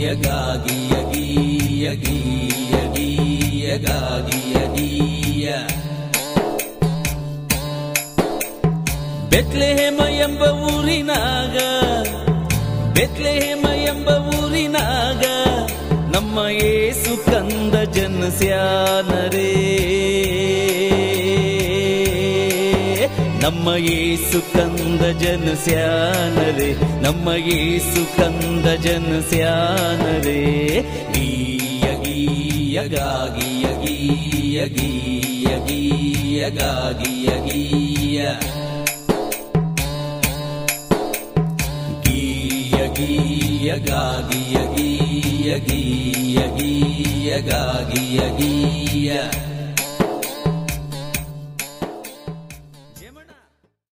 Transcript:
ಗೀಯ ಗಾಗಿಯ ಗೀಯ ಗೀಯ ಗೀಯ ಗಾಗಿಯ ಗೀಯ ಬೆತ್ಲೆಹೇಮ ಎಂಬ ಊರಿನಾಗ ಬೆತ್ಲೆಹೇಮ ಎಂಬ ಊರಿನಾಗ ನಮ್ಮ ಏಸು ಕಂದ ಜನಸ್ಯಾನರೇ ನಮ್ಮ ಏಸು ಕಂದ ಜನಸ್ಯಾನರೇ ನಮ್ಮ ಏಸು ಕಂದ ಜನಸ್ಯಾನರೇ ಗೀಯ ಗೀಯ ಗಾಗಿಯ ಗೀಯ ಗೀಯ ಗೀಯ ಗಾಗಿಯ ಗೀಯ ಗೀಯ ಗೀಯ ಗಾಗಿಯ ಗೀಯ ಗೀಯ ಗೀಯ ಗಾಗಿಯ ಗೀಯ